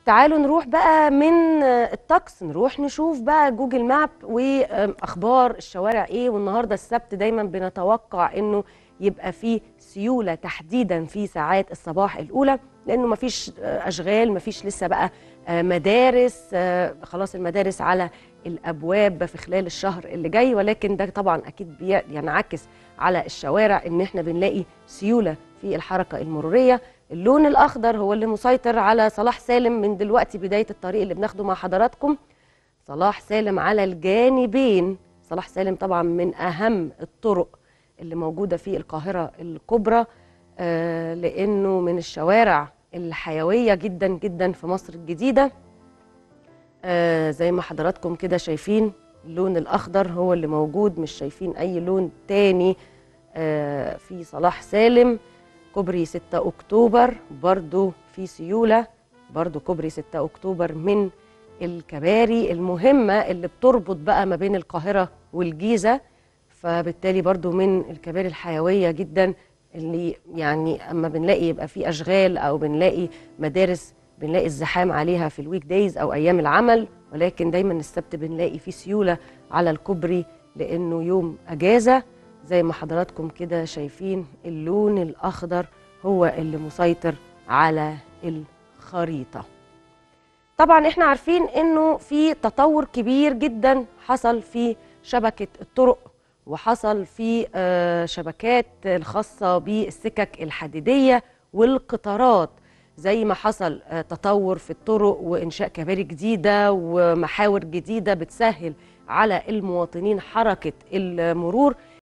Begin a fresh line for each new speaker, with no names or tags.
تعالوا نروح بقى من الطقس نروح نشوف بقى جوجل ماب واخبار الشوارع ايه والنهارده السبت دايما بنتوقع انه يبقى فيه سيوله تحديدا في ساعات الصباح الاولى لانه مفيش اشغال مفيش لسه بقى مدارس خلاص المدارس على الابواب في خلال الشهر اللي جاي ولكن ده طبعا اكيد بينعكس على الشوارع ان احنا بنلاقي سيوله في الحركه المروريه اللون الاخضر هو اللي مسيطر على صلاح سالم من دلوقتي بدايه الطريق اللي بناخده مع حضراتكم صلاح سالم على الجانبين صلاح سالم طبعا من اهم الطرق اللي موجوده في القاهره الكبرى آه لانه من الشوارع الحيويه جدا جدا في مصر الجديده آه زي ما حضراتكم كده شايفين اللون الاخضر هو اللي موجود مش شايفين اي لون تاني آه في صلاح سالم كوبري 6 اكتوبر برضو في سيوله برضو كوبري 6 اكتوبر من الكباري المهمه اللي بتربط بقى ما بين القاهره والجيزه فبالتالي برضو من الكباري الحيويه جدا اللي يعني اما بنلاقي يبقى في اشغال او بنلاقي مدارس بنلاقي الزحام عليها في الويك دايز او ايام العمل ولكن دايما السبت بنلاقي في سيوله على الكوبري لانه يوم اجازه زي ما حضراتكم كده شايفين اللون الاخضر هو اللي مسيطر على الخريطه طبعا احنا عارفين انه في تطور كبير جدا حصل في شبكه الطرق وحصل في شبكات الخاصه بالسكك الحديديه والقطارات زي ما حصل تطور في الطرق وانشاء كباري جديده ومحاور جديده بتسهل على المواطنين حركه المرور